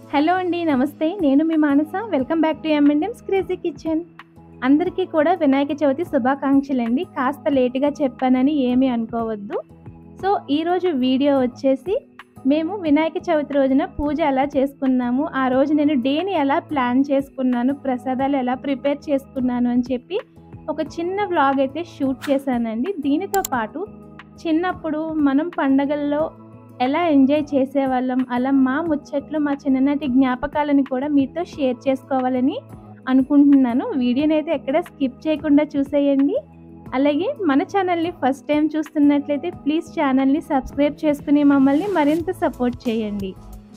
Hello అండి నమస్తే నేను మీ మానస వెల్కమ్ బ్యాక్ టు ఎంఎండెమ్స్ క్రేజీ కిచెన్ అందరికీ కూడా వినాయక చవితి శుభాకాంక్షలు అండి కాస్త లేటుగా చెప్పానని ఏమీ అనుకోవద్దు సో ఈరోజు వీడియో వచ్చేసి మేము వినాయక చవితి రోజున పూజ ఎలా చేసుకున్నాము ఆ రోజు నేను డేని ఎలా ప్లాన్ చేసుకున్నాను ప్రసాదాలు ఎలా ప్రిపేర్ చేసుకున్నాను అని చెప్పి ఒక చిన్న వ్లాగ్ అయితే షూట్ చేశానండి దీనితో పాటు చిన్నప్పుడు మనం పండగల్లో ఎలా ఎంజాయ్ చేసేవాళ్ళం అలా మా ముచ్చట్లు మా చిన్ననాటి జ్ఞాపకాలని కూడా మీతో షేర్ చేసుకోవాలని అనుకుంటున్నాను వీడియోని అయితే ఎక్కడ స్కిప్ చేయకుండా చూసేయండి అలాగే మన ఛానల్ని ఫస్ట్ టైం చూస్తున్నట్లయితే ప్లీజ్ ఛానల్ని సబ్స్క్రైబ్ చేసుకుని మమ్మల్ని మరింత సపోర్ట్ చేయండి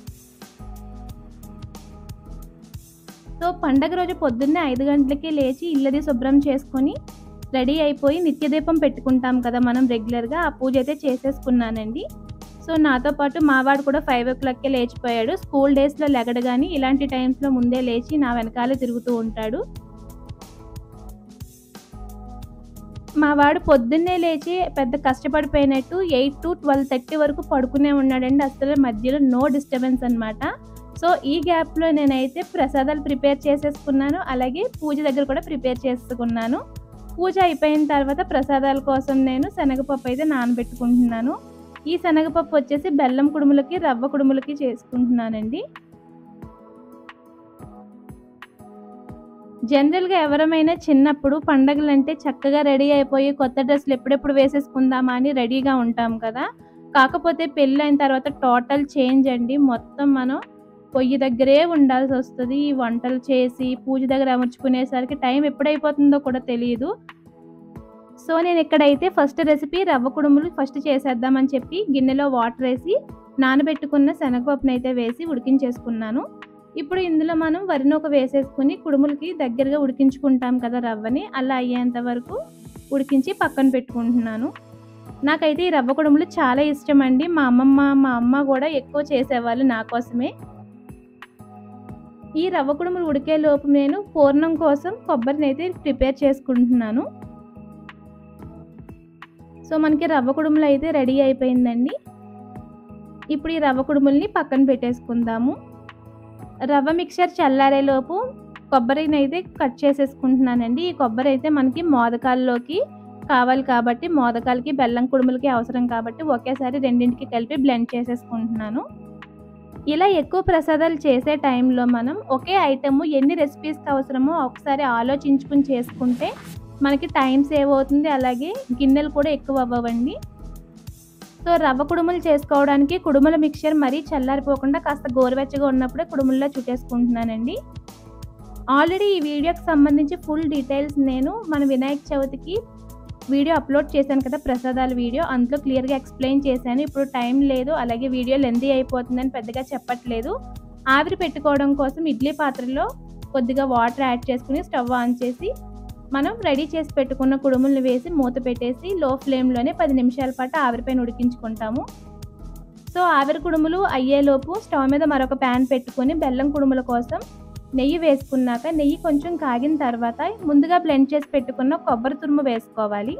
సో పండగ రోజు పొద్దున్నే ఐదు గంటలకి లేచి ఇల్లది శుభ్రం చేసుకొని రెడీ అయిపోయి నిత్యదీపం పెట్టుకుంటాం కదా మనం రెగ్యులర్గా ఆ పూజ అయితే చేసేసుకున్నానండి సో నాతో పాటు మావాడు కూడా ఫైవ్ ఓ క్లాక్కే లేచిపోయాడు స్కూల్ డేస్లో లెగడు కానీ ఇలాంటి టైమ్స్లో ముందే లేచి నా వెనకాలే తిరుగుతూ ఉంటాడు మా వాడు పొద్దున్నే లేచి పెద్ద కష్టపడిపోయినట్టు ఎయిట్ టు ట్వెల్వ్ థర్టీ వరకు పడుకునే ఉన్నాడండి అసలు మధ్యలో నో డిస్టర్బెన్స్ అనమాట సో ఈ గ్యాప్లో నేనైతే ప్రసాదాలు ప్రిపేర్ చేసేసుకున్నాను అలాగే పూజ దగ్గర కూడా ప్రిపేర్ చేసుకున్నాను పూజ అయిపోయిన తర్వాత ప్రసాదాల కోసం నేను శనగపప్పు అయితే నానబెట్టుకుంటున్నాను ఈ శనగపప్పు వచ్చేసి బెల్లం కుడుములకి రవ్వ కుడుములకి చేసుకుంటున్నానండి జనరల్గా ఎవరమైనా చిన్నప్పుడు పండగలంటే చక్కగా రెడీ అయిపోయి కొత్త డ్రెస్సులు ఎప్పుడెప్పుడు వేసేసుకుందామా అని రెడీగా ఉంటాం కదా కాకపోతే పెళ్ళి అయిన తర్వాత టోటల్ చేంజ్ అండి మొత్తం మనం పొయ్యి దగ్గరే ఉండాల్సి వస్తుంది ఈ వంటలు చేసి పూజ దగ్గర అమర్చుకునేసరికి టైం ఎప్పుడైపోతుందో కూడా తెలియదు సో నేను ఇక్కడైతే ఫస్ట్ రెసిపీ రవ్వ కుడుములు ఫస్ట్ చేసేద్దామని చెప్పి గిన్నెలో వాటర్ వేసి నానబెట్టుకున్న శనగపప్పును అయితే వేసి ఉడికించేసుకున్నాను ఇప్పుడు ఇందులో మనం వరినొక వేసేసుకుని కుడుములకి దగ్గరగా ఉడికించుకుంటాం కదా రవ్వని అలా అయ్యేంత వరకు ఉడికించి పక్కన పెట్టుకుంటున్నాను నాకైతే ఈ రవ్వ కుడుములు చాలా ఇష్టం అండి మా అమ్మమ్మ మా అమ్మ కూడా ఎక్కువ చేసేవాళ్ళు నా కోసమే ఈ రవ్వ కుడుములు ఉడికే లోపు నేను పూర్ణం కోసం కొబ్బరిని అయితే ప్రిపేర్ చేసుకుంటున్నాను సో మనకి రవ్వ కుడుములు అయితే రెడీ అయిపోయిందండి ఇప్పుడు ఈ రవ్వ కుడుముల్ని పక్కన పెట్టేసుకుందాము రవ్వ మిక్చర్ చల్లారేలోపు కొబ్బరిని అయితే కట్ చేసేసుకుంటున్నానండి ఈ కొబ్బరి అయితే మనకి మోదకాల్లోకి కావాలి కాబట్టి మోదకాలకి బెల్లం కుడుములకి అవసరం కాబట్టి ఒకేసారి రెండింటికి కలిపి బ్లెండ్ చేసేసుకుంటున్నాను ఇలా ఎక్కువ ప్రసాదాలు చేసే టైంలో మనం ఒకే ఐటమ్ ఎన్ని రెసిపీస్కి అవసరమో ఒకసారి ఆలోచించుకుని చేసుకుంటే మనకి టైం సేవ్ అవుతుంది అలాగే గిన్నెలు కూడా ఎక్కువ అవ్వవండి సో రవ్వ కుడుములు చేసుకోవడానికి కుడుముల మిక్చర్ మరీ చల్లారిపోకుండా కాస్త గోరువెచ్చగా ఉన్నప్పుడే కుడుముల్లో చుట్టేసుకుంటున్నానండి ఆల్రెడీ ఈ వీడియోకి సంబంధించి ఫుల్ డీటెయిల్స్ నేను మన వినాయక చవితికి వీడియో అప్లోడ్ చేశాను కదా ప్రసాదాల వీడియో అందులో క్లియర్గా ఎక్స్ప్లెయిన్ చేశాను ఇప్పుడు టైం లేదు అలాగే వీడియో లెందీ అయిపోతుందని పెద్దగా చెప్పట్లేదు ఆవిరి పెట్టుకోవడం కోసం ఇడ్లీ పాత్రలో కొద్దిగా వాటర్ యాడ్ చేసుకుని స్టవ్ ఆన్ చేసి మనం రెడీ చేసి పెట్టుకున్న కుడుములను వేసి మూత పెట్టేసి లో ఫ్లేమ్లోనే పది నిమిషాల పాటు ఆవిరిపైన ఉడికించుకుంటాము సో ఆవిరి కుడుములు అయ్యేలోపు స్టవ్ మీద మరొక ప్యాన్ పెట్టుకొని బెల్లం కుడుముల కోసం నెయ్యి వేసుకున్నాక నెయ్యి కొంచెం కాగిన తర్వాత ముందుగా బ్లెండ్ చేసి పెట్టుకున్న కొబ్బరి తురుము వేసుకోవాలి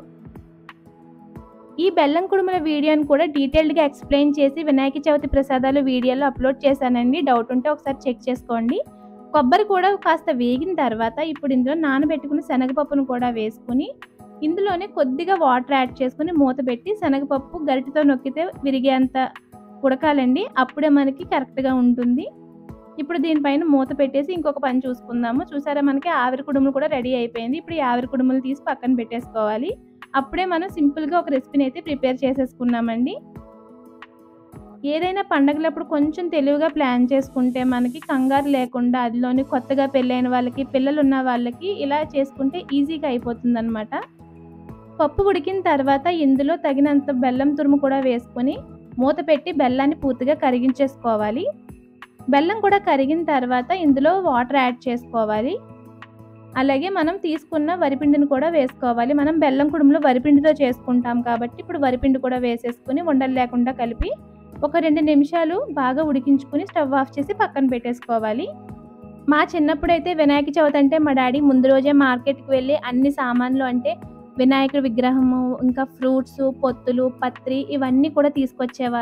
ఈ బెల్లం కుడుముల వీడియోని కూడా డీటెయిల్డ్గా ఎక్స్ప్లెయిన్ చేసి వినాయక చవితి ప్రసాదాలు వీడియోలో అప్లోడ్ చేశానండి డౌట్ ఉంటే ఒకసారి చెక్ చేసుకోండి కొబ్బరి కూడా కాస్త వేగిన తర్వాత ఇప్పుడు ఇందులో నానబెట్టుకుని శనగపప్పును కూడా వేసుకుని ఇందులోనే కొద్దిగా వాటర్ యాడ్ చేసుకుని మూత పెట్టి శనగపప్పు గరిటతో నొక్కితే విరిగేంత ఉడకాలండి అప్పుడే మనకి కరెక్ట్గా ఉంటుంది ఇప్పుడు దీనిపైన మూత పెట్టేసి ఇంకొక పని చూసుకుందాము చూసారా మనకి ఆవిరి కుడుములు కూడా రెడీ అయిపోయింది ఇప్పుడు ఈ ఆవిరి కుడుములు తీసి పక్కన పెట్టేసుకోవాలి అప్పుడే మనం సింపుల్గా ఒక రెసిపీని అయితే ప్రిపేర్ చేసేసుకున్నామండి ఏదైనా పండగలప్పుడు కొంచెం తెలివిగా ప్లాన్ చేసుకుంటే మనకి కంగారు లేకుండా అదిలోని కొత్తగా పెళ్ళైన వాళ్ళకి పిల్లలు ఉన్న వాళ్ళకి ఇలా చేసుకుంటే ఈజీగా అయిపోతుంది అనమాట పప్పు ఉడికిన తర్వాత ఇందులో తగినంత బెల్లం తురుము కూడా వేసుకొని మూత పెట్టి బెల్లాన్ని పూర్తిగా కరిగించేసుకోవాలి బెల్లం కూడా కరిగిన తర్వాత ఇందులో వాటర్ యాడ్ చేసుకోవాలి అలాగే మనం తీసుకున్న వరిపిండిని కూడా వేసుకోవాలి మనం బెల్లం కుడుములో వరిపిండితో చేసుకుంటాం కాబట్టి ఇప్పుడు వరిపిండి కూడా వేసేసుకుని ఉండలు లేకుండా కలిపి ఒక రెండు నిమిషాలు బాగా ఉడికించుకుని స్టవ్ ఆఫ్ చేసి పక్కన పెట్టేసుకోవాలి మా చిన్నప్పుడైతే వినాయక చవితి అంటే మా డాడీ ముందు రోజే మార్కెట్కి వెళ్ళి అన్ని సామాన్లు అంటే వినాయకుడి విగ్రహము ఇంకా ఫ్రూట్స్ పొత్తులు పత్రి ఇవన్నీ కూడా తీసుకొచ్చేవారు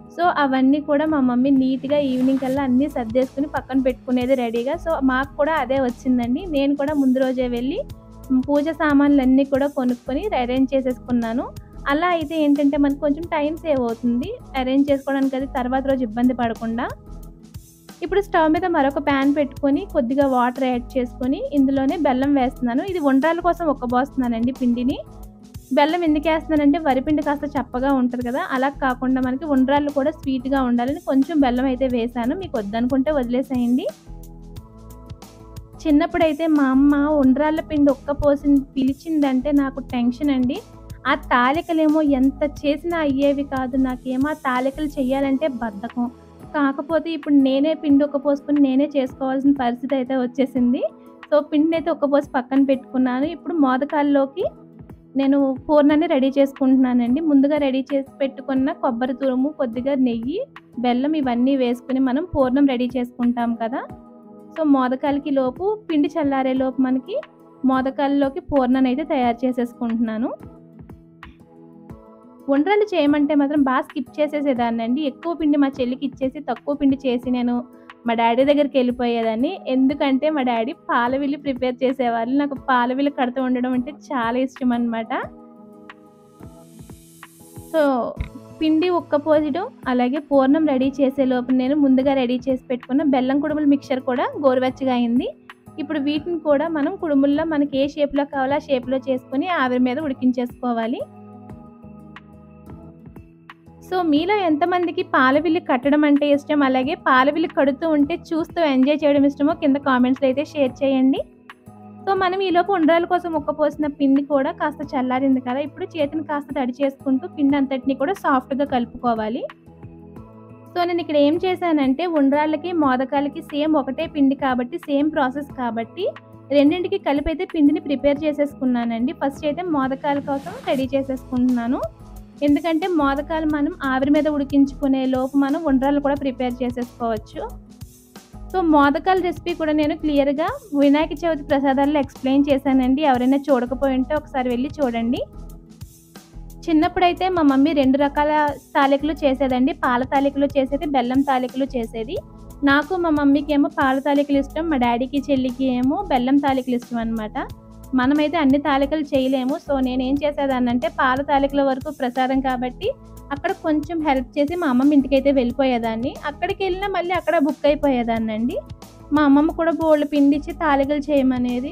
సో అవన్నీ కూడా మా మమ్మీ నీట్‌గా ఈవినింగ్ కల్లా అన్నీ సర్దేసుకొని పక్కన పెట్టుకునేది రెడీగా. సో మాకు కూడా అదే వచ్చిందండి. నేను కూడా ముందు రోజే వెళ్ళి హ్మ్, పూజ సామాన్లన్నీ కూడా కొనుక్కొని అరేంజ్ చేసేసుకున్నాను. అలా అయితే ఏంటంటే మనకు కొంచెం టైం సేవ్ అవుతుంది. అరేంజ్ చేసుకోవడానికి అది తర్వాత రోజు ఇబ్బంది పడకుండా. ఇప్పుడు స్టవ్ మీద మరొక పాన్ పెట్టుకొని కొద్దిగా వాటర్ యాడ్ చేసుకొని ఇందులోనే బెల్లం వేస్తున్నాను. ఇది ఉండ్రాళ్ళ కోసం ఉక్కబోస్తున్నానండి పిండిని. బెల్లం ఎందుకేస్తున్నానంటే వరిపిండి కాస్త చప్పగా ఉంటది కదా! అలా కాకుండా మనకి ఉండ్రాళ్ళు కూడా స్వీట్‌గా ఉండాలని కొంచెం బెల్లం అయితే వేశాను. మీకు వద్దనుకుంటే వదిలేసేయండి. చిన్నప్పుడైతే మా అమ్మ ఉండ్రాళ్ళ పిండి ఉక్కపోసి పిలిచిందంటే నాకు టెన్షన్ అండి. ఆ తాలికలేమో ఎంత చేసినా అయ్యేవి కాదు. నాకేమో ఆ తాలికలు చెయ్యాలంటే బద్ధకం. కాకపోతే ఇప్పుడు నేనే పిండి ఉక్కపోసుకొని నేనే చేసుకోవాల్సిన పరిస్థితి అయితే వచ్చేసింది. సో పిండినైతే ఉక్కపోసి పక్కన పెట్టుకున్నాను. ఇప్పుడు మోదకాల్లోకి నేను పూర్ణాన్ని రెడీ చేసుకుంటున్నానండి. ముందుగా రెడీ చేసి పెట్టుకున్న కొబ్బరి తురుము, కొద్దిగా నెయ్యి, బెల్లం ఇవన్నీ వేసుకొని మనం పూర్ణం రెడీ చేసుకుంటాం కదా! సో మోదకాలకి లోపు పిండి చల్లారే లోపు మనకి మోదకాల్లోకి పూర్ణాన్నయితే తయారు చేసేసుకుంటున్నాను. ఉండ్రాళ్ళు చేయమంటే మాత్రం బా స్కిప్ చేసేసేదాన్నండి. ఎక్కువ పిండి మా చెల్లికి ఇచ్చేసి తక్కువ పిండి చేసి నేను మా డ్యాడీ దగ్గరికెళ్ళిపోయేదాన్ని. ఎందుకంటే మా డ్యాడీ పాలవిల్లి ప్రిపేర్ చేసేవాళ్ళు. నాకు పాలవిల్లి కడుతూ ఉండడం అంటే చాలా ఇష్టమనమాట. సో పిండి ఉక్కపోయడం, అలాగే పూర్ణం రెడీ చేసేలోపు నేను ముందుగా రెడీ చేసి పెట్టుకున్న బెల్లం కుడుములు మిక్చర్ కూడా గోరువెచ్చగా అయింది. ఇప్పుడు వీటిని కూడా మనం కుడుముల్లా మనకి ఏ షేప్‌లో కావాలో ఆ షేప్‌లో చేసుకొని ఆవిరి మీద ఉడికించేసుకోవాలి. సో మీలో ఎంతమందికి పాలవిల్లి కట్టడం అంటే ఇష్టం? అలాగే పాలవిల్లి కడుతూ ఉంటే చూస్తూ ఎంజాయ్ చేయడం ఇష్టమో కింద కామెంట్స్‌లో అయితే షేర్ చేయండి. సో మనం ఈలోపు ఉండ్రాళ్ళ కోసం ఉక్కపోసిన పిండి కూడా కాస్త చల్లారింది కదా! ఇప్పుడు చేతిని కాస్త తడి చేసుకుంటూ పిండి అంతటిని కూడా సాఫ్ట్‌గా కలుపుకోవాలి. సో నేను ఇక్కడ ఏం చేశానంటే ఉండ్రాళ్ళకి, మోదకాలకి సేమ్ ఒకటే పిండి కాబట్టి సేమ్ ప్రాసెస్ కాబట్టి రెండింటికి కలిపి అయితే పిండిని ప్రిపేర్ చేసేసుకున్నానండి. ఫస్ట్ అయితే మోదకాల కోసం రెడీ చేసేసుకుంటున్నాను. ఎందుకంటే మోదకాలు మనం ఆవిరి మీద ఉడికించుకునే లోపు మనం ఉండ్రాళ్ళు కూడా ప్రిపేర్ చేసేసుకోవచ్చు. సో మోదకాల రెసిపీ కూడా నేను క్లియర్‌గా వినాయక చవితి ప్రసాదాల్లో ఎక్స్‌ప్లెయిన్ చేశానండి. ఎవరైనా చూడకపోయుంటే ఒకసారి వెళ్లి చూడండి. చిన్నప్పుడైతే మా మమ్మీ 2 రకాల తాలికలు చేసేదండి. పాల తాలికలు చేసేది, బెల్లం తాలికలు చేసేది. నాకు మా మమ్మీకేమో పాల తాలికలు ఇష్టం. మా డ్యాడీకి, చెల్లికి ఏమో బెల్లం తాలికలు ఇష్టం అనమాట. మనమైతే అన్ని తాలికలు చేయలేము. సో నేనేం చేసేదాన్నంటే పాల తాలికల వరకు ప్రసాదం కాబట్టి అక్కడ కొంచెం హెల్ప్ చేసి మా అమ్మమ్మ ఇంటికైతే వెళ్ళిపోయేదాన్ని. అక్కడికెళ్ళినా మళ్ళీ అక్కడ బుక్ అయిపోయేదాన్నండి. మా అమ్మమ్మ కూడా బోలెడు పిండిచ్చి తాలికలు చేయమనేది.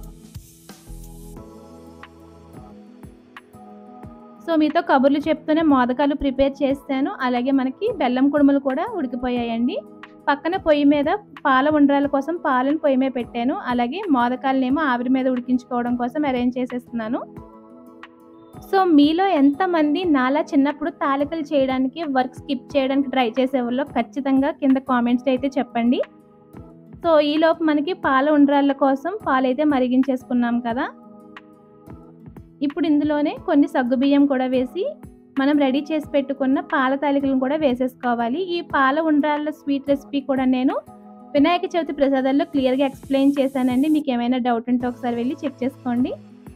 సో మీతో కబుర్లు చెప్తూనే మోదకాలు ప్రిపేర్ చేశాను. అలాగే మనకి బెల్లం కుడుములు కూడా ఉడికిపోయాయండి. పక్కన పొయ్యి మీద పాల ఉండ్రాళ్ళ కోసం పాలను పొయ్యి మీద పెట్టాను. అలాగే మోదకాలనేమో ఆవిరి మీద ఉడికించుకోవడం కోసం అరేంజ్ చేసేస్తున్నాను. సో మీలో ఎంతమంది నాలా చిన్నప్పుడు తాలికలు చేయడానికి, వర్క్ స్కిప్ చేయడానికి ట్రై చేసేవాళ్ళో ఖచ్చితంగా కింద కామెంట్స్‌లో అయితే చెప్పండి. సో ఈలోపు మనకి పాల ఉండ్రాళ్ళ కోసం పాలైతే మరిగించేసుకున్నాం కదా! ఇప్పుడు ఇందులోనే కొన్ని సగ్గుబియ్యం కూడా వేసి మనం రెడీ చేసి పెట్టుకున్న పాల తాలికలను కూడా వేసేసుకోవాలి. ఈ పాల ఉండ్రాళ్ళ స్వీట్ రెసిపీ కూడా నేను వినాయక చవితి ప్రసాదాల్లో క్లియర్‌గా ఎక్స్‌ప్లెయిన్ చేశానండి. మీకేమైనా డౌట్ ఉంటే ఒకసారి వెళ్లి చెక్ చేసుకోండి.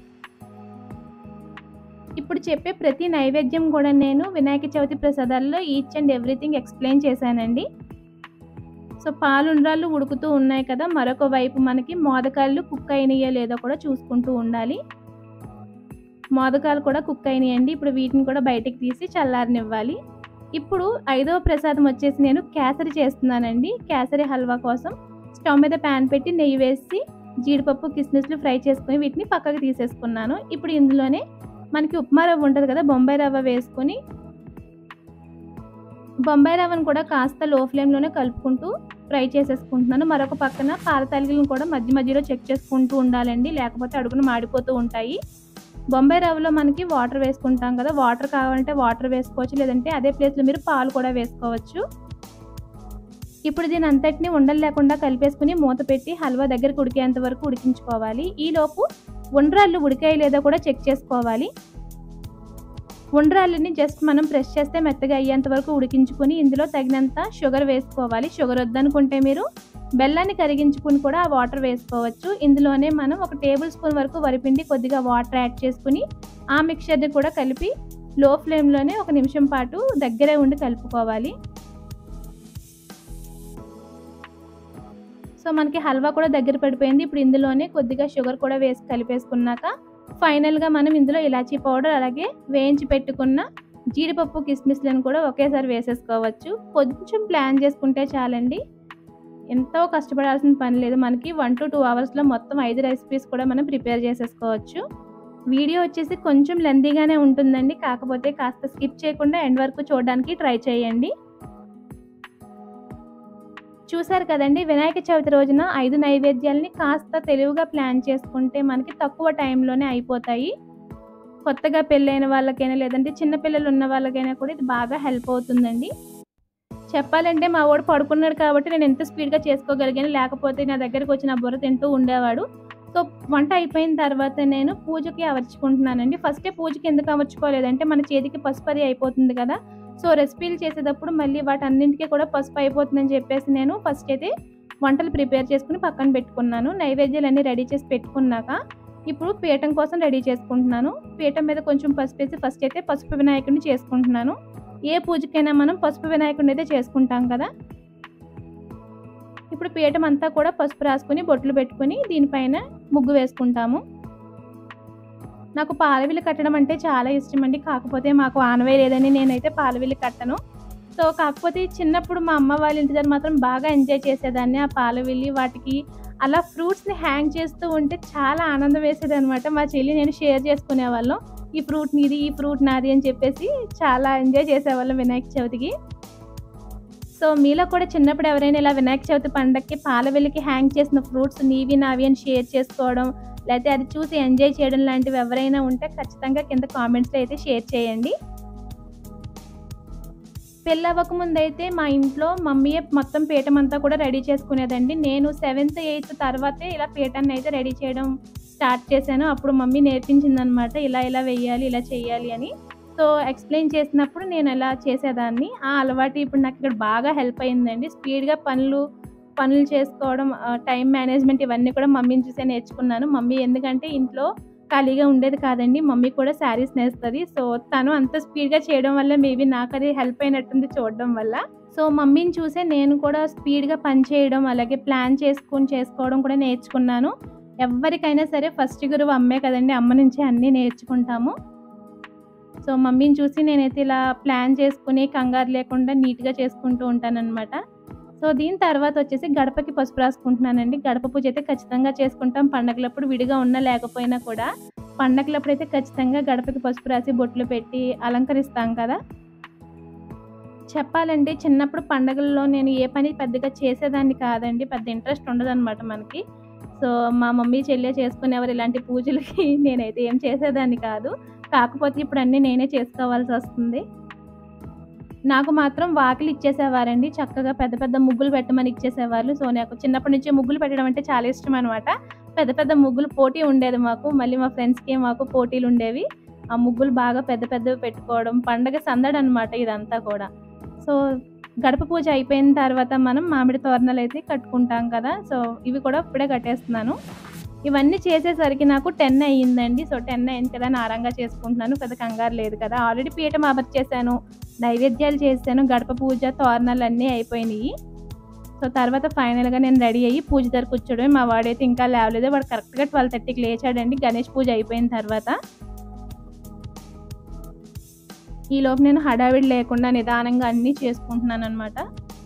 ఇప్పుడు చెప్పే ప్రతి నైవేద్యం కూడా నేను వినాయక చవితి ప్రసాదాల్లో ఈచ్ అండ్ ఎవ్రీథింగ్ ఎక్స్‌ప్లెయిన్ చేశానండి. సో పాలుండ్రాళ్ళు ఉడుకుతూ ఉన్నాయి కదా! మరొక వైపు మనకి మోదకాలు కుక్ అయినాయో లేదో కూడా చూసుకుంటూ ఉండాలి. మోదకాలు కూడా కుక్ అయినాయండి. ఇప్పుడు వీటిని కూడా బయటికి తీసి చల్లారనివ్వాలి. ఇప్పుడు ఐదవ ప్రసాదం వచ్చేసి నేను కేసరి చేస్తున్నానండి. కేసరి హల్వా కోసం స్టవ్ మీద పాన్ పెట్టి నెయ్యి వేసి జీడిపప్పు, కిస్మిస్‌లు ఫ్రై చేసుకొని వీటిని పక్కకు తీసేసుకున్నాను. ఇప్పుడు ఇందులోనే మనకి ఉప్మా రవ్వ ఉంటది కదా! బొంబాయి రవ్వ వేసుకొని బొంబాయి రవ్వను కూడా కాస్త లో ఫ్లేమ్‌లోనే కలుపుకుంటూ ఫ్రై చేసేసుకుంటున్నాను. మరొక పక్కన పాల తాలికలను కూడా మధ్య మధ్యలో చెక్ చేసుకుంటూ ఉండాలండి. లేకపోతే అడుగున మాడిపోతూ ఉంటాయి. బొంబాయి రవ్వలో మనకి వాటర్ వేసుకుంటాం కదా! వాటర్ కావాలంటే వాటర్ వేసుకోవచ్చు. లేదంటే అదే ప్లేస్‌లో మీరు పాలు కూడా వేసుకోవచ్చు. ఇప్పుడు దీని అంతటిని ఉండలు లేకుండా కలిపేసుకొని మూత పెట్టి హల్వా దగ్గరికి ఉడికేంత వరకు ఉడికించుకోవాలి. ఈలోపు ఉండ్రాళ్ళు ఉడికాయో లేదో కూడా చెక్ చేసుకోవాలి. ఉండ్రాళ్ళని జస్ట్ మనం ప్రెస్ చేస్తే మెత్తగా అయ్యేంత వరకు ఉడికించుకొని ఇందులో తగినంత షుగర్ వేసుకోవాలి. షుగర్ వద్దనుకుంటే మీరు బెల్లాన్ని కరిగించుకొని కూడా ఆ వాటర్ వేసుకోవచ్చు. ఇందులోనే మనం ఒక టేబుల్ స్పూన్ వరకు వరిపిండి, కొద్దిగా వాటర్ యాడ్ చేసుకొని ఆ మిక్చర్‌ని కూడా కలిపి లో ఫ్లేమ్లోనే ఒక నిమిషం పాటు దగ్గరే ఉండి కలుపుకోవాలి సో మనకి హల్వా కూడా దగ్గర పడిపోయింది ఇప్పుడు ఇందులోనే కొద్దిగా షుగర్ కూడా వేసి కలిపేసుకున్నాక ఫైనల్గా మనం ఇందులో ఇలాచీ పౌడర్ అలాగే వేయించి పెట్టుకున్న జీడిపప్పు కిస్మిస్లను కూడా ఒకేసారి వేసేసుకోవచ్చు కొంచెం ప్లాన్ చేసుకుంటే చాలండి ఎంతో కష్టపడాల్సిన పని లేదు మనకి వన్ టు టూ అవర్స్లో మొత్తం ఐదు రెసిపీస్ కూడా మనం ప్రిపేర్ చేసేసుకోవచ్చు వీడియో వచ్చేసి కొంచెం లెందీగానే ఉంటుందండి కాకపోతే కాస్త స్కిప్ చేయకుండా ఎండ్ వరకు చూడడానికి ట్రై చేయండి చూసారు కదండి వినాయక చవితి రోజున ఐదు నైవేద్యాలని కాస్త తెలివిగా ప్లాన్ చేసుకుంటే మనకి తక్కువ టైంలోనే అయిపోతాయి కొత్తగా పెళ్ళైన వాళ్ళకైనా లేదంటే చిన్నపిల్లలు ఉన్న వాళ్ళకైనా కూడా ఇది బాగా హెల్ప్ అవుతుందండి చెప్పాలంటే మా వాడు పడుకున్నాడు కాబట్టి నేను ఎంత స్పీడ్గా చేసుకోగలిగాను లేకపోతే నా దగ్గరకు వచ్చిన బుర్ర తింటూ ఉండేవాడు సో వంట అయిపోయిన తర్వాత నేను పూజకి అమర్చుకుంటున్నానండి ఫస్టే పూజకి ఎందుకు అమర్చుకోలేదంటే మన చేతికి పసుపు అది అయిపోతుంది కదా సో రెసిపీలు చేసేటప్పుడు మళ్ళీ వాటన్నింటికి కూడా పసుపు అయిపోతుందని చెప్పేసి నేను ఫస్ట్ అయితే వంటలు ప్రిపేర్ చేసుకుని పక్కన పెట్టుకున్నాను నైవేద్యాలన్నీ రెడీ చేసి పెట్టుకున్నాక ఇప్పుడు పీఠం కోసం రెడీ చేసుకుంటున్నాను పీఠం మీద కొంచెం పసుపు వేసి ఫస్ట్ అయితే పసుపు వినాయకుడిని చేసుకుంటున్నాను ఏ పూజకైనా మనం పసుపు వినాయకుడిని అయితే చేసుకుంటాం కదా ఇప్పుడు పీఠం అంతా కూడా పసుపు రాసుకుని బొట్లు పెట్టుకుని దీనిపైన ముగ్గు వేసుకుంటాము నాకు పాలవిల్లు కట్టడం అంటే చాలా ఇష్టం అండి కాకపోతే మాకు ఆనవే లేదని నేనైతే పాలవిల్లు కట్టను సో కాకపోతే చిన్నప్పుడు మా అమ్మ వాళ్ళ ఇంటి దగ్గర మాత్రం బాగా ఎంజాయ్ చేసేదాన్ని ఆ పాలవిల్లి వాటికి అలా ఫ్రూట్స్ని హ్యాంగ్ చేస్తూ ఉంటే చాలా ఆనందం వేసేది అనమాట మా చెల్లి నేను షేర్ చేసుకునే వాళ్ళం ఈ ఫ్రూట్ నీది ఈ ఫ్రూట్ నాది అని చెప్పేసి చాలా ఎంజాయ్ చేసేవాళ్ళం వినాయక చవితికి సో మీలో కూడా చిన్నప్పుడు ఎవరైనా ఇలా వినాయక చవితి పండగకి పాలవెల్లికి హ్యాంగ్ చేసిన ఫ్రూట్స్ నీవి నావి అని షేర్ చేసుకోవడం లేకపోతే అది చూసి ఎంజాయ్ చేయడం లాంటివి ఎవరైనా ఉంటే ఖచ్చితంగా కింద కామెంట్స్లో అయితే షేర్ చేయండి పెళ్ళి అవ్వకముందు అయితే మా ఇంట్లో మమ్మీయే మొత్తం పీఠం అంతా కూడా రెడీ చేసుకునేదండి నేను సెవెంత్ ఎయిత్ తర్వాతే ఇలా పీఠాన్ని అయితే రెడీ చేయడం స్టార్ట్ చేశాను అప్పుడు మమ్మీ నేర్పించింది అనమాట ఇలా ఇలా వెయ్యాలి ఇలా చేయాలి అని సో ఎక్స్ప్లెయిన్ చేసినప్పుడు నేను ఎలా చేసేదాన్ని ఆ అలవాటు ఇప్పుడు నాకు ఇక్కడ బాగా హెల్ప్ అయిందండి స్పీడ్గా పనులు పనులు చేసుకోవడం టైం మేనేజ్మెంట్ ఇవన్నీ కూడా మమ్మీని చూసే నేర్చుకున్నాను మమ్మీ ఎందుకంటే ఇంట్లో ఖాళీగా ఉండేది కాదండి మమ్మీ కూడా శారీస్ నేస్తుంది సో తను అంత స్పీడ్గా చేయడం వల్ల మేబీ నాకు అది హెల్ప్ అయినట్టుంది చూడడం వల్ల సో మమ్మీని చూసే నేను కూడా స్పీడ్గా పని చేయడం అలాగే ప్లాన్ చేసుకుని చేసుకోవడం కూడా నేర్చుకున్నాను ఎవరికైనా సరే ఫస్ట్ గురువు అమ్మే కదండి అమ్మ నుంచి అన్నీ నేర్చుకుంటాము సో మమ్మీని చూసి నేనైతే ఇలా ప్లాన్ చేసుకుని కంగారు లేకుండా నీట్గా చేసుకుంటూ ఉంటానన్నమాట సో దీని తర్వాత వచ్చేసి గడపకి పసుపు రాసుకుంటున్నానండి గడప పూజ అయితే ఖచ్చితంగా చేసుకుంటాం పండగలప్పుడు విడిగా ఉన్నా లేకపోయినా కూడా పండగలప్పుడు అయితే ఖచ్చితంగా గడపకి పసుపు రాసి బొట్లు పెట్టి అలంకరిస్తాం కదా చెప్పాలంటే చిన్నప్పుడు పండగల్లో నేను ఏ పని పెద్దగా చేసేదాన్ని కాదండి పెద్ద ఇంట్రెస్ట్ ఉండదన్నమాట మనకి సో మా మమ్మీ చెల్లె చేసుకునేవారు ఇలాంటి పూజలకి నేనైతే ఏం చేసేదాన్ని కాదు కాకపోతే ఇప్పుడు అన్నీ నేనే చేసుకోవాల్సి వస్తుంది నాకు మాత్రం వాకిలి ఇచ్చేసేవారండి చక్కగా పెద్ద పెద్ద ముగ్గులు పెట్టమని ఇచ్చేసేవాళ్ళు సో నాకు చిన్నప్పటి నుంచి ముగ్గులు పెట్టడం అంటే చాలా ఇష్టం అనమాట పెద్ద పెద్ద ముగ్గులు పోటీ ఉండేది మాకు మళ్ళీ మా ఫ్రెండ్స్కి మాకు పోటీలు ఉండేవి ఆ ముగ్గులు బాగా పెద్ద పెద్దవి పెట్టుకోవడం పండగ సందడి అనమాట ఇదంతా కూడా సో గడప పూజ అయిపోయిన తర్వాత మనం మామిడి తోరణాలు అయితే కట్టుకుంటాం కదా సో ఇవి కూడా ఇప్పుడే కట్టేస్తున్నాను ఇవన్నీ చేసేసరికి నాకు టెన్ అయ్యిందండి సో టెన్ అయింది కదా నారంగా చేసుకుంటున్నాను పెద్ద కంగారు లేదు కదా ఆల్రెడీ పీఠం అమర్చేసాను నైవేద్యాలు చేశాను గడప పూజ తోరణాలు అన్నీ అయిపోయినాయి సో తర్వాత ఫైనల్గా నేను రెడీ అయ్యి పూజ దగ్గర కూర్చోవడం మా వాడైతే ఇంకా లేవలేదు వాడు కరెక్ట్గా ట్వెల్వ్ థర్టీకి లేచాడండి గణేష్ పూజ అయిపోయిన తర్వాత ఈలోపు నేను హడావిడి లేకుండా నిదానంగా అన్నీ చేసుకుంటున్నాను అనమాట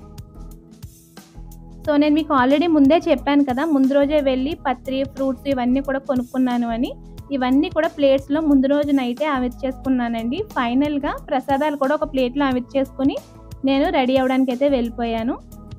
సో నేను మీకు ఆల్రెడీ ముందే చెప్పాను కదా ముందు రోజే వెళ్ళి పత్రి ఫ్రూట్స్ ఇవన్నీ కూడా కొనుక్కున్నాను అని ఇవన్నీ కూడా ప్లేట్స్లో ముందు రోజున అయితే ఆవిరి చేసుకున్నానండి ఫైనల్గా ప్రసాదాలు కూడా ఒక ప్లేట్లో ఆవిరి చేసుకుని నేను రెడీ అవ్వడానికి అయితే వెళ్ళిపోయాను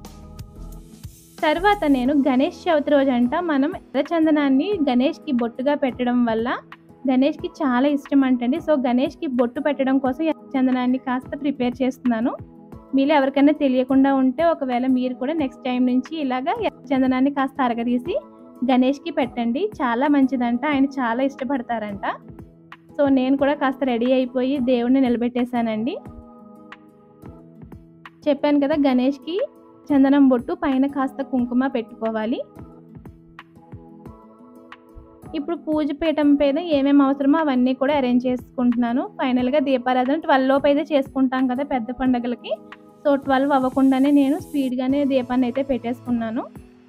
తర్వాత నేను గణేష్ చవితి రోజు అంట మనం ఎర్రచందనాన్ని గణేష్కి బొట్టుగా పెట్టడం వల్ల గణేష్కి చాలా ఇష్టం అంటండి సో గణేష్కి బొట్టు పెట్టడం కోసం ఎర్రచందనాన్ని కాస్త ప్రిపేర్ చేస్తున్నాను మీలో ఎవరికైనా తెలియకుండా ఉంటే ఒకవేళ మీరు కూడా నెక్స్ట్ టైం నుంచి ఇలాగా చందనాన్ని కాస్త అరగదీసి గణేష్కి పెట్టండి చాలా మంచిదంట ఆయన చాలా ఇష్టపడతారంట సో నేను కూడా కాస్త రెడీ అయిపోయి దేవుడిని నిలబెట్టేశానండి చెప్పాను కదా గణేష్కి చందనం బొట్టు పైన కాస్త కుంకుమ పెట్టుకోవాలి ఇప్పుడు పూజ పీఠం పైన ఏమేమి అవసరమో అవన్నీ కూడా అరేంజ్ చేసుకుంటున్నాను ఫైనల్గా దీపారాధన ట్వెల్వ్ లోపు అయితే చేసుకుంటాం కదా పెద్ద పండుగలకి సో ట్వెల్వ్ అవ్వకుండానే నేను స్పీడ్గానే దీపాన్ని అయితే పెట్టేసుకున్నాను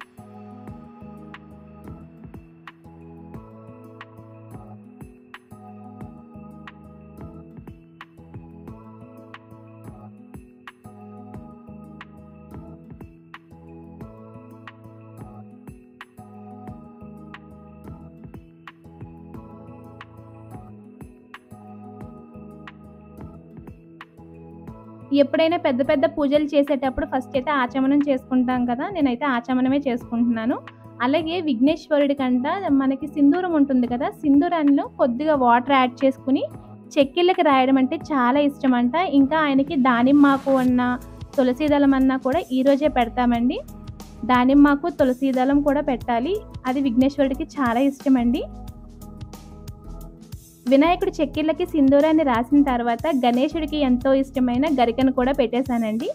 ఎప్పుడైనా పెద్ద పెద్ద పూజలు చేసేటప్పుడు ఫస్ట్ అయితే ఆచమనం చేసుకుంటాం కదా నేనైతే ఆచమనమే చేసుకుంటున్నాను అలాగే విఘ్నేశ్వరుడి కంట మనకి సింధూరం ఉంటుంది కదా సింధూరంలో కొద్దిగా వాటర్ యాడ్ చేసుకుని చెక్కిళ్ళకి రాయడం అంటే చాలా ఇష్టం అంట ఇంకా ఆయనకి దానిమ్మాకు అన్న తులసీదళం అన్నా కూడా ఈరోజే పెడతామండి దానిమ్మాకు తులసీదళం కూడా పెట్టాలి అది విఘ్నేశ్వరుడికి చాలా ఇష్టం అండి వినాయకుడి చెక్కిళ్ళకి సింధూరాన్ని రాసిన తర్వాత గణేశుడికి ఎంతో ఇష్టమైన గరికను కూడా పెట్టేశానండి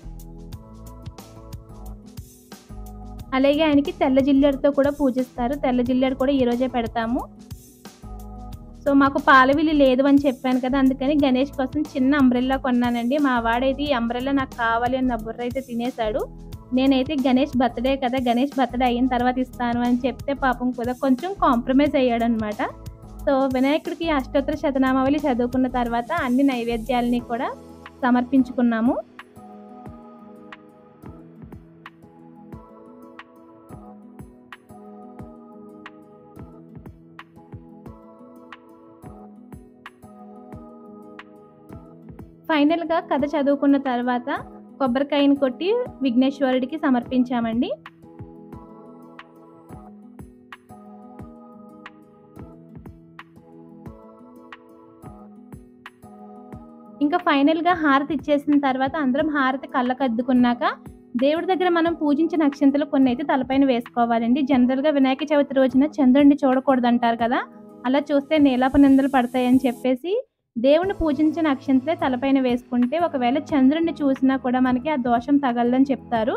అలాగే ఆయనకి తెల్ల జిల్లెడతో కూడా పూజిస్తారు తెల్ల జిల్లెడు కూడా ఈరోజే పెడతాము సో మాకు పాలవిల్లి లేదు అని చెప్పాను కదా అందుకని గణేష్ కోసం చిన్న అంబ్రెల్లా కొన్నానండి మా వాడైతే ఈ అంబ్రెల్లా నాకు కావాలి అని నా బుర్ర అయితే తినేశాడు నేనైతే గణేష్ బర్త్డే కదా గణేష్ బర్త్డే అయిన తర్వాత ఇస్తాను అని చెప్తే పాపం కూడా కొంచెం కాంప్రమైజ్ అయ్యాడు అనమాట సో వినాయకుడికి అష్టోత్తర శతనామావళి చదువుకున్న తర్వాత అన్ని నైవేద్యాలని కూడా సమర్పించుకున్నాము ఫైనల్గా కథ చదువుకున్న తర్వాత కొబ్బరికాయని కొట్టి విఘ్నేశ్వరుడికి సమర్పించామండి ఇంకా ఫైనల్గా హారతి ఇచ్చేసిన తర్వాత అందరం హారతి కళ్ళకు అద్దుకున్నాక దేవుడి దగ్గర మనం పూజించిన అక్షంతలు కొన్ని అయితే తలపైన వేసుకోవాలండి జనరల్గా వినాయక చవితి రోజున చంద్రుడిని చూడకూడదు అంటారు కదా అలా చూస్తే నీలాప నిందలు పడతాయని చెప్పేసి దేవుని పూజించిన అక్షంతలే తలపైన వేసుకుంటే ఒకవేళ చంద్రుడిని చూసినా కూడా మనకి ఆ దోషం తగలదని చెప్తారు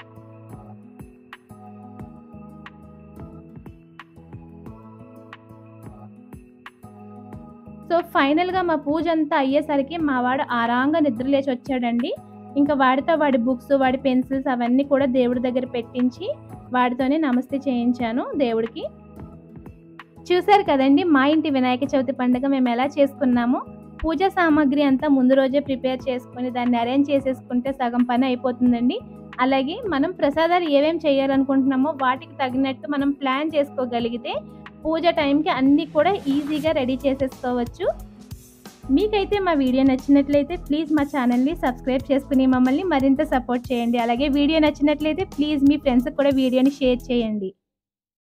సో ఫైనల్గా మా పూజ అంతా అయ్యేసరికి మా వాడు ఆరాంగా నిద్రలేచి వచ్చాడండి ఇంకా వాడితో వాడి బుక్స్ వాడి పెన్సిల్స్ అవన్నీ కూడా దేవుడి దగ్గర పెట్టించి వాడితోనే నమస్తే చేయించాను దేవుడికి చూశారు కదండి మా ఇంటి వినాయక చవితి పండుగ మేము ఎలా చేసుకున్నామో పూజా సామాగ్రి అంతా ముందు రోజే ప్రిపేర్ చేసుకుని దాన్ని అరేంజ్ చేసేసుకుంటే సగం పని అయిపోతుందండి అలాగే మనం ప్రసాదాలు ఏమేమి చేయాలనుకుంటున్నామో వాటికి తగినట్టు మనం ప్లాన్ చేసుకోగలిగితే పూజ టైంకి అన్నీ కూడా ఈజీగా రెడీ చేసేసుకోవచ్చు మీకైతే మా వీడియో నచ్చినట్లయితే ప్లీజ్ మా ఛానల్ని సబ్స్క్రైబ్ చేసుకుని మమ్మల్ని మరింత సపోర్ట్ చేయండి అలాగే వీడియో నచ్చినట్లయితే ప్లీజ్ మీ ఫ్రెండ్స్కి కూడా వీడియోని షేర్ చేయండి